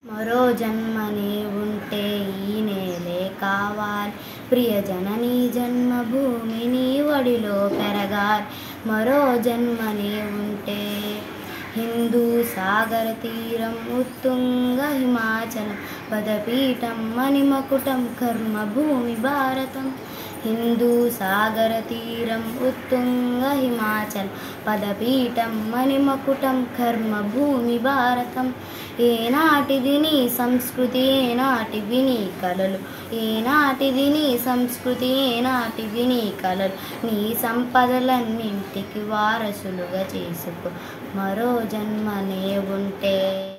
మరో జన్మనే ఉంటే ఈ నేలే కావాలి ప్రియజనని జన్మభూమిని ఒడిలో పెరగాలి మరో జన్మనే ఉంటే హిందూ సాగర తీరం ఉత్తుంగ హిమాచలం పదపీఠం మణిమకుటం కర్మభూమి భారతం హిందూ సాగర తీరం ఉత్తుంగ హిమాచల్ పదపీఠం మణిమకుటం కర్మభూమి భారతం ఏనాటిది నీ సంస్కృతి ఏనాటివి నీ కలలు ఏనాటిది నీ సంస్కృతి ఏనాటివి నీ కలలు నీ సంపదలన్నింటికి వారసులుగా చేసుకో మరో జన్మనే ఉంటే